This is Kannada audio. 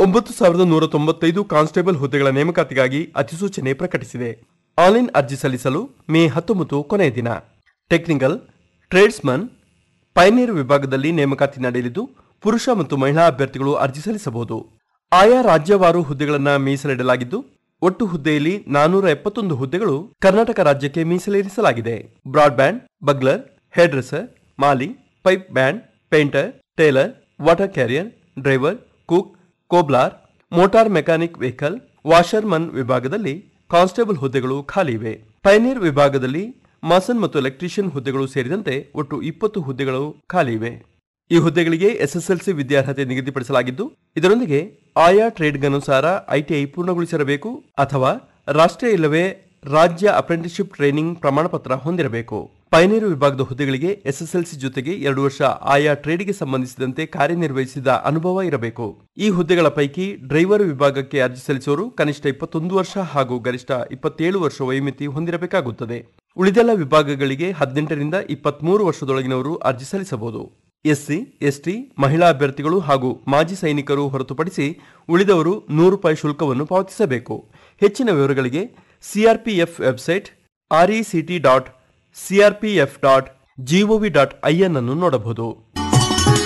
ಒಂಬತ್ತು ಸಾವಿರದ ನೂರ ತೊಂಬತ್ತೈದು ಕಾನ್ಸ್ಟೇಬಲ್ ಹುದ್ದೆಗಳ ನೇಮಕಾತಿಗಾಗಿ ಅಧಿಸೂಚನೆ ಪ್ರಕಟಿಸಿದೆ ಆನ್ಲೈನ್ ಅರ್ಜಿ ಸಲ್ಲಿಸಲು ಮೇ ಹತ್ತೊಂಬತ್ತು ಕೊನೆಯ ದಿನ ಟೆಕ್ನಿಕಲ್ ಟ್ರೇಡ್ಸ್ಮನ್ ಪೈನೇರ್ ವಿಭಾಗದಲ್ಲಿ ನೇಮಕಾತಿ ನಡೆಯಲಿದ್ದು ಪುರುಷ ಮತ್ತು ಮಹಿಳಾ ಅಭ್ಯರ್ಥಿಗಳು ಅರ್ಜಿ ಸಲ್ಲಿಸಬಹುದು ಆಯಾ ರಾಜ್ಯವಾರು ಹುದ್ದೆಗಳನ್ನು ಮೀಸಲಿಡಲಾಗಿದ್ದು ಒಟ್ಟು ಹುದ್ದೆಯಲ್ಲಿ ನಾನೂರ ಎಪ್ಪತ್ತೊಂದು ಹುದ್ದೆಗಳು ಕರ್ನಾಟಕ ರಾಜ್ಯಕ್ಕೆ ಮೀಸಲಿರಿಸಲಾಗಿದೆ ಬ್ರಾಡ್ಬ್ಯಾಂಡ್ ಬಗ್ಲರ್ ಹೇರ್ಡ್ರೆಸರ್ ಮಾಲಿ pipe band painter tailor water carrier driver cook cobbler motor mechanic vehicle washerman ವಿಭಾಗದಲ್ಲಿ ಕಾನ್ಸ್ಟೇಬಲ್ ಹುದ್ದೆಗಳು ಖಾಲಿ ಇವೆ ಪೈನೀರ್ ವಿಭಾಗದಲ್ಲಿ ಮಾಸನ್ ಮತ್ತು ಎಲೆಕ್ಟ್ರಿಷಿಯನ್ ಹುದ್ದೆಗಳು ಸೇರಿದಂತೆ ಒಟ್ಟು ಇಪ್ಪತ್ತು ಹುದ್ದೆಗಳು ಖಾಲಿ ಇವೆ ಈ ಹುದ್ದೆಗಳಿಗೆ ಎಸ್ಎಸ್ಎಲ್ಸಿ ವಿದ್ಯಾರ್ಹತೆ ನಿಗದಿಪಡಿಸಲಾಗಿದ್ದು ಇದರೊಂದಿಗೆ ಆಯಾ ಟ್ರೇಡ್ಗನುಸಾರ ಐಟಿಐ ಪೂರ್ಣಗೊಳಿಸಿರಬೇಕು ಅಥವಾ ರಾಷ್ಟ್ರೀಯ ಇಲ್ಲವೇ ರಾಜ್ಯ ಅಪ್ರೆಂಟಿಸ್ಶಿಪ್ ಟ್ರೈನಿಂಗ್ ಪ್ರಮಾಣಪತ್ರ ಹೊಂದಿರಬೇಕು ಪೈನೇರು ವಿಭಾಗದ ಹುದ್ದೆಗಳಿಗೆ ಎಸ್ಎಸ್ಎಲ್ಸಿ ಜೊತೆಗೆ ಎರಡು ವರ್ಷ ಆಯಾ ಟ್ರೇಡ್ಗೆ ಸಂಬಂಧಿಸಿದಂತೆ ಕಾರ್ಯನಿರ್ವಹಿಸಿದ ಅನುಭವ ಇರಬೇಕು ಈ ಹುದ್ದೆಗಳ ಪೈಕಿ ಡ್ರೈವರ್ ವಿಭಾಗಕ್ಕೆ ಅರ್ಜಿ ಸಲ್ಲಿಸುವವರು ಕನಿಷ್ಠ ಇಪ್ಪತ್ತೊಂದು ವರ್ಷ ಹಾಗೂ ಗರಿಷ್ಠ ಇಪ್ಪತ್ತೇಳು ವರ್ಷ ವಯೋಮಿತಿ ಹೊಂದಿರಬೇಕಾಗುತ್ತದೆ ಉಳಿದೆಲ್ಲ ವಿಭಾಗಗಳಿಗೆ ಹದಿನೆಂಟರಿಂದ ಇಪ್ಪತ್ಮೂರು ವರ್ಷದೊಳಗಿನವರು ಅರ್ಜಿ ಸಲ್ಲಿಸಬಹುದು ಎಸ್ಸಿ ಎಸ್ಟಿ ಮಹಿಳಾ ಅಭ್ಯರ್ಥಿಗಳು ಹಾಗೂ ಮಾಜಿ ಸೈನಿಕರು ಹೊರತುಪಡಿಸಿ ಉಳಿದವರು ನೂರು ರೂಪಾಯಿ ಶುಲ್ಕವನ್ನು ಪಾವತಿಸಬೇಕು ಹೆಚ್ಚಿನ ವಿವರಗಳಿಗೆ CRPF website RECT dot CRPF dot GOV dot IN ಅನ್ನು ನೋಡಬಹುದು